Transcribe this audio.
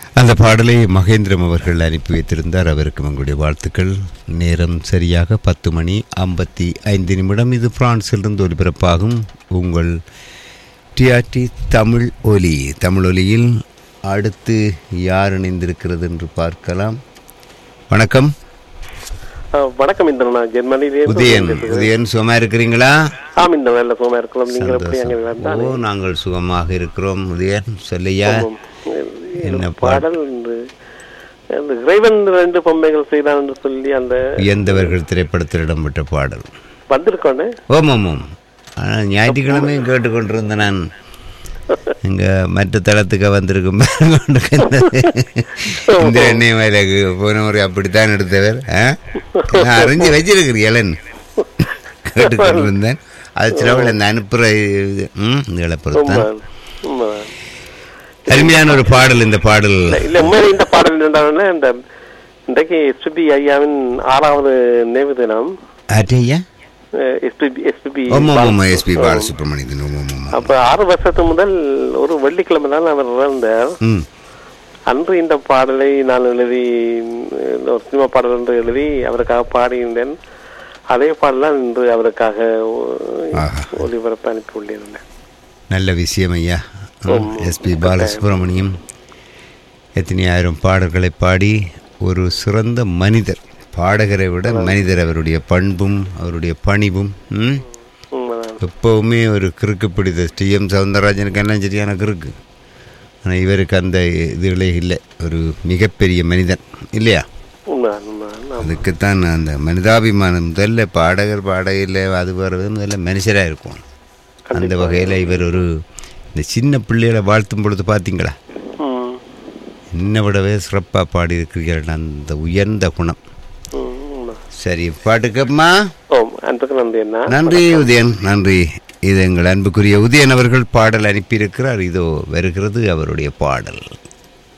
அந்த பாடலை மகேந்திரம் அவர்கள் அனுப்பி வைத்திருந்தார் அவருக்கு உங்களுடைய வாழ்த்துக்கள் நேரம் சரியாக பத்து மணி ஐம்பத்தி ஐந்து நிமிடம் இது பிரான்சிலிருந்து ஒலிபரப்பாகும் உங்கள் டிஆர்டி தமிழ் ஒலி தமிழ் ஒலியில் அடுத்து யார் இணைந்திருக்கிறது என்று பார்க்கலாம் வணக்கம் ஆ, வணக்கம் இந்த நான் ஜெர்மனிலே உதயன் உதயன் சுகமா இருக்கிறீங்களா ஆம் இந்த வேலை சுகமா இருக்கலாம் நீங்கள் எப்படி அங்கே சந்தோஷம். ஓ நாங்கள் சுகமாக இருக்கிறோம் உதயன் சொல்லையா என்ன பாடல் இந்த இந்த இறைவன் ரெண்டு பொம்மைகள் செய்தான் என்று சொல்லி அந்த உயர்ந்தவர்கள் திரைப்படத்தில் இடம்பெற்ற பாடல் வந்திருக்கோன்னு ஓம் ஓம் ஓம் ஆனால் ஞாயிற்றுக்கிழமையும் கேட்டுக்கொண்டிருந்தேன் நான் இங்க மற்ற தளத்துக்கு வந்திருக்கும் இந்த எண்ணெய் வயலுக்கு போன முறை அப்படித்தான் எடுத்தவர் ஆ? நான் அறிஞ்சு வச்சிருக்கிறேன் இளன் கேட்டுக்கொண்டிருந்தேன் அது சிலவில் இந்த அனுப்புகிற இது ம் இந்த இழப்புறத்தான் உண்மைதான், உண்மைதான். அருமையான ஒரு பாடல் இந்த பாடல் இல்ல, இல்ல உண்மையில இந்த பாடல் என்னன்னா இந்த இன்றைக்கு எஸ்பிபி ஐயாவின் ஆறாவது நினைவு தினம் ஆட்டையா எஸ்பிபி எஸ்பிபி ஓம் ஓம் ஓம் எஸ்பி பாலசுப்ரமணியன் ஓம் ஓம் ஓம் அப்ப ஆறு வருஷத்துக்கு முதல் ஒரு வெள்ளிக்கிழமை தான் அவர் இறந்தார் ம் அன்று இந்த பாடலை நான் எழுதி இந்த ஒரு சினிமா பாடல் என்று எழுதி அவருக்காக பாடியிருந்தேன் அதே பாடலாம் இன்று அவருக்காக ஒ- ஆஹா. ஒளிபரப்பு அனுப்பி உள்ளிருந்தேன் நல்ல விஷயம் ஐயா எஸ்பி பாலசுப்ரமணியம் எத்தனை ஆயிரம் பாடல்களை பாடி ஒரு சிறந்த மனிதர் பாடகரை விட மனிதர் அவருடைய பண்பும் அவருடைய பணிவும் ம்? உண்மைதான் எப்பவுமே ஒரு கிறுக்கு பிடித்த டிஎம் சவுந்தரராஜனுக்கு எல்லாம் சரியான கிறுக்கு ஆனால் இவருக்கு அந்த இதுகளே இல்லை ஒரு மிகப்பெரிய மனிதன் இல்லையா உண்மைதான் உண்மைதான் ஆமா. அதுக்குத்தான் அந்த மனிதாபிமானம் முதல்ல பாடகர் பாடகையில் அது வர்றது முதல்ல மனுஷராக இருக்கும் அந்த வகையில் இவர் ஒரு இந்த சின்ன பிள்ளைகளை வாழ்த்தும் பொழுது பார்த்தீங்களா ம். என்னை விடவே சிறப்பாக பாடியிருக்கிறீர்கள் அந்த உயர்ந்த குணம் ம், உண்மைதான். சரி பாட்டுக்கம்மா ஓம் அன்புக்கு நன்றி என்ன நன்றி உதயன் நன்றி இது எங்கள் அன்புக்குரிய உதயன் அவர்கள் பாடல் அனுப்பியிருக்கிறார் இதோ வருகிறது அவருடைய பாடல்